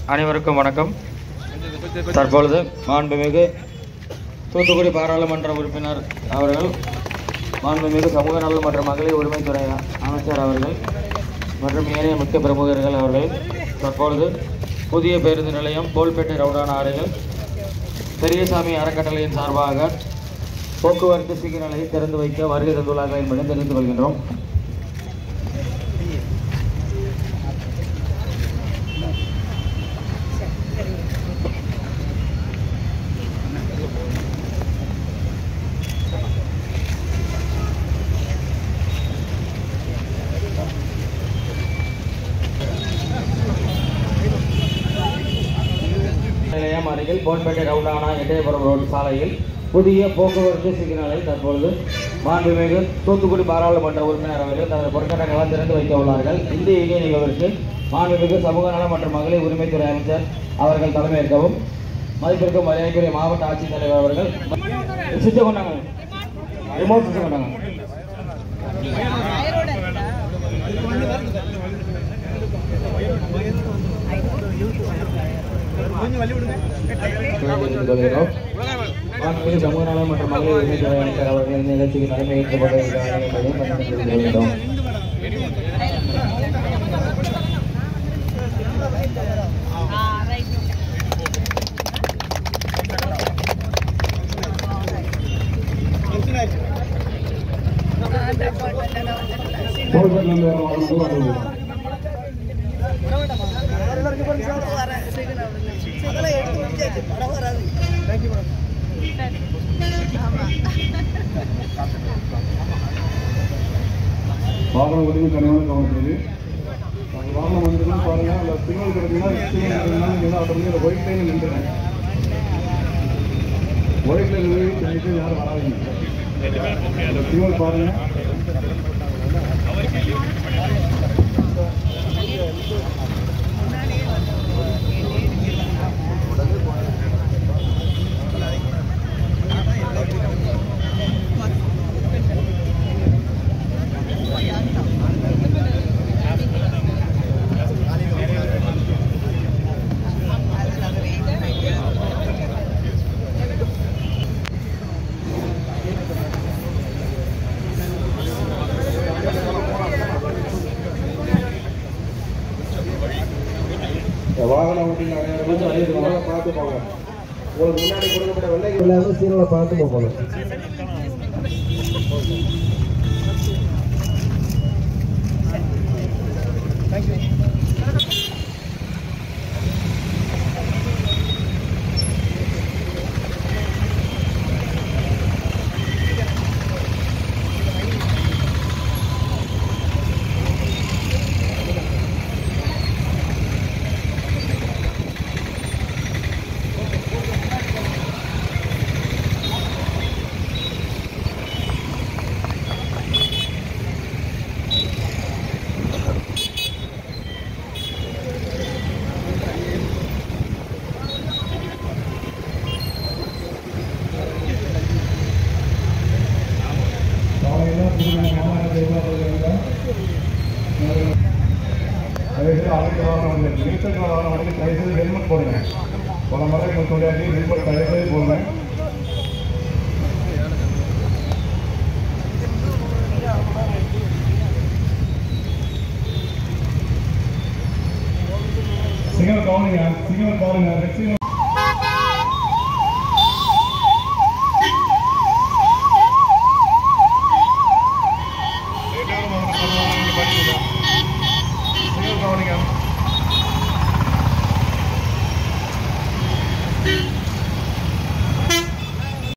அனைவருக்கும் வணக்கம் தற்பொழுது மாண்புமிகு தூத்துக்குடி பாராளுமன்ற உறுப்பினர் அவர்கள் மாண்புமிகு சமூக நலன் மற்றும் மகளிர் உரிமைத்துறை அமைச்சர் அவர்கள் மற்றும் ஏனைய முக்கிய பிரமுகர்கள் அவர்கள் தற்பொழுது புதிய பேருந்து நிலையம் போல்பேட்டை ரவுடான ஆறுகள் பெரியசாமி அறக்கட்டளையின் சார்பாக போக்குவரத்து சிக்னலை திறந்து வைக்க வருகை தந்துள்ளார்கள் என்பதை தெரிந்து கொள்கின்றோம் நிலையம் அருகில் போன்பேட்டை ரவுண்டானா எட்டயபுரம் ரோடு சாலையில் புதிய போக்குவரத்து சிக்னலை தற்பொழுது மாண்புமிகு தூத்துக்குடி பாராளுமன்ற உறுப்பினர் அவர்கள் தனது பொருட்காட்டங்களால் திறந்து வைக்க உள்ளார்கள் இந்த இனிய நிகழ்விற்கு மாண்புமிகு சமூக நலம் மற்றும் மகளிர் உரிமைத்துறை அமைச்சர் அவர்கள் தலைமையேற்கவும் மதிப்பிற்கும் மரியாதைக்குரிய மாவட்ட ஆட்சித்தலைவர் அவர்கள் சுவிட்சை கொண்டாங்க ரிமோட் சுவிட்சை கொண்டாங்க கொள்கிறோம் மாண்புமிகு சமூக நலம் மற்றும் மகளிர் உரிமைத்துறை அமைச்சர் அவர்கள் இந்த நிகழ்ச்சிக்கு தலைமையேற்கப்பட இருக்கிறார்கள் என்பதையும் பதிவு செய்து கொள்கிறோம் அதெல்லாம் எடுத்து முடிச்சாச்சு படம் வராது வாகனம் ஓட்டிங்க கனிவான கவனிக்கிறது வாகனம் வந்துன்னா பாருங்க அந்த சிக்னல் கிடைக்குன்னா சிக்னல் கிடைக்குன்னா நீங்கள் ஆட்டோமேட்டிக் அந்த ஒயிட் லைன் நின்றுங்க ஒயிட் லைன் நின்று யாரும் வராதீங்க அந்த சிக்னல் பாருங்க இந்த வாகனம் ஓட்டிங்க அனைவரும் பார்த்து போங்க உங்களுக்கு முன்னாடி கொடுக்கப்பட்ட வெள்ளை எல்லாரும் சீரலை பார்த்து போகணும் ஹெல்மெட் போடுங்க போன முறை எனக்கு சொல்லியாச்சு ஹெல்மெட் தயவுசெய்து போடுங்க சிக்னல் கவனிங்க சிக்னல் பாருங்க ரெட் சிக்னல்